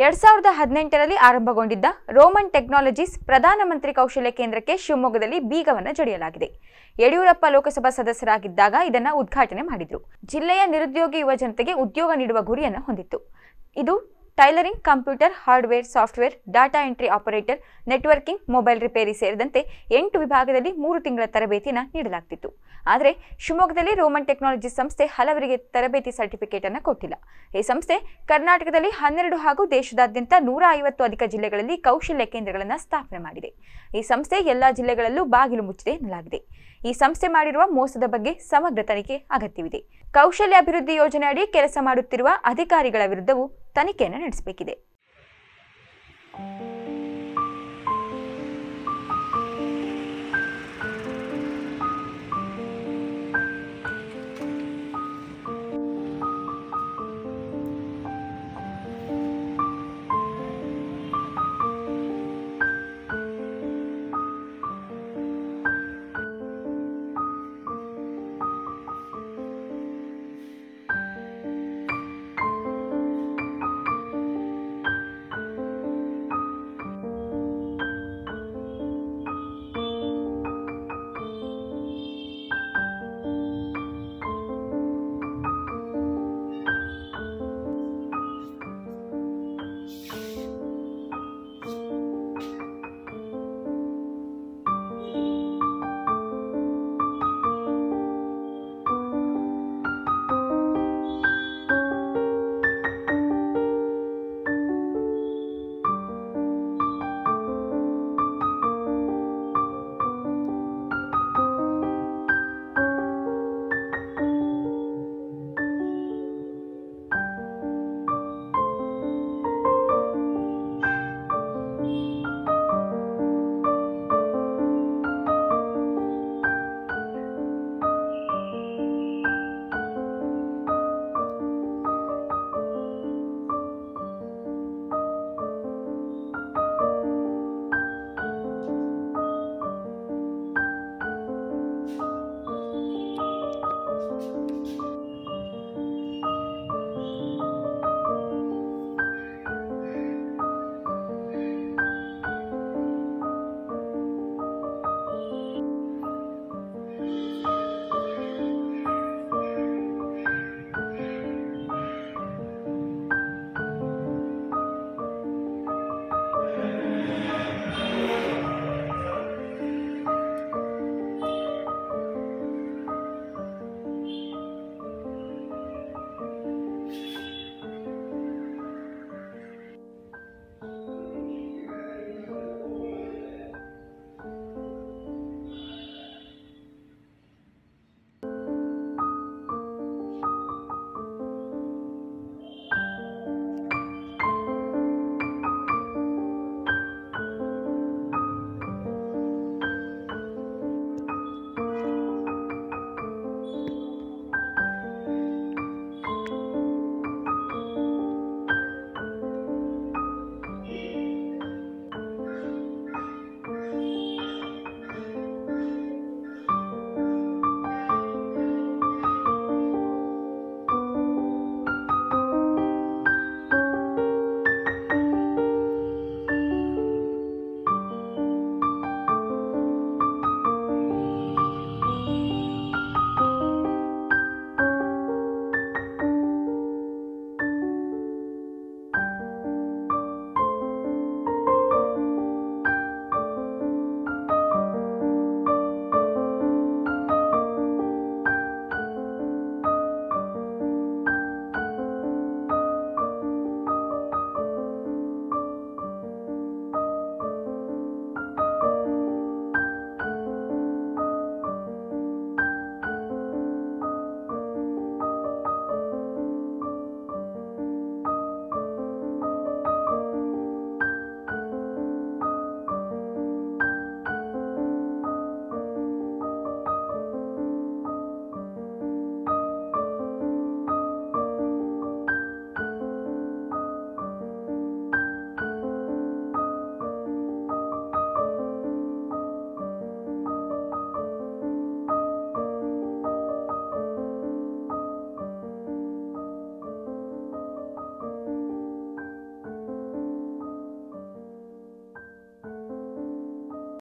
ಎರಡ್ ಸಾವಿರದ ಹದಿನೆಂಟರಲ್ಲಿ ಆರಂಭಗೊಂಡಿದ್ದ ರೋಮನ್ ಟೆಕ್ನಾಲಜೀಸ್ ಪ್ರಧಾನಮಂತ್ರಿ ಕೌಶಲ್ಯ ಕೇಂದ್ರಕ್ಕೆ ಶಿವಮೊಗ್ಗದಲ್ಲಿ ಬೀಗವನ್ನು ಜಡಿಯಲಾಗಿದೆ ಯಡಿಯೂರಪ್ಪ ಲೋಕಸಭಾ ಸದಸ್ಯರಾಗಿದ್ದಾಗ ಇದನ್ನು ಉದ್ಘಾಟನೆ ಮಾಡಿದ್ರು ಜಿಲ್ಲೆಯ ನಿರುದ್ಯೋಗಿ ಯುವ ಜನತೆಗೆ ಉದ್ಯೋಗ ನೀಡುವ ಗುರಿಯನ್ನು ಹೊಂದಿತ್ತು ಇದು tailoring computer hardware software data entry operator networking mobile repair ಸೇರಿದಂತೆ ಎಂಟು ವಿಭಾಗದಲ್ಲಿ ಮೂರು ತಿಂಗಳ ತರಬೇತಿಯನ್ನು ನೀಡಲಾಗ್ತಿತ್ತು ಆದರೆ ಶಿವಮೊಗ್ಗದಲ್ಲಿ ರೋಮನ್ ಟೆಕ್ನಾಲಜಿ ಸಂಸ್ಥೆ ಹಲವರಿಗೆ ತರಬೇತಿ ಸರ್ಟಿಫಿಕೇಟ್ ಅನ್ನು ಕೊಟ್ಟಿಲ್ಲ ಈ ಸಂಸ್ಥೆ ಕರ್ನಾಟಕದಲ್ಲಿ ಹನ್ನೆರಡು ಹಾಗೂ ದೇಶದಾದ್ಯಂತ ನೂರ ಐವತ್ತು ಅಧಿಕ ಜಿಲ್ಲೆಗಳಲ್ಲಿ ಕೌಶಲ್ಯ ಕೇಂದ್ರಗಳನ್ನು ಸ್ಥಾಪನೆ ಮಾಡಿದೆ ಈ ಸಂಸ್ಥೆ ಎಲ್ಲ ಜಿಲ್ಲೆಗಳಲ್ಲೂ ಬಾಗಿಲು ಮುಚ್ಚಿದೆ ಎನ್ನಲಾಗಿದೆ ಈ ಸಂಸ್ಥೆ ಮಾಡಿರುವ ಮೋಸದ ಬಗ್ಗೆ ಸಮಗ್ರ ತನಿಖೆ ಅಗತ್ಯವಿದೆ ಕೌಶಲ್ಯ ಅಭಿವೃದ್ಧಿ ಯೋಜನೆ ಅಡಿ ಕೆಲಸ ಮಾಡುತ್ತಿರುವ ಅಧಿಕಾರಿಗಳ ವಿರುದ್ಧವೂ ತನಿಖೆಯನ್ನು ನಡೆಸಬೇಕಿದೆ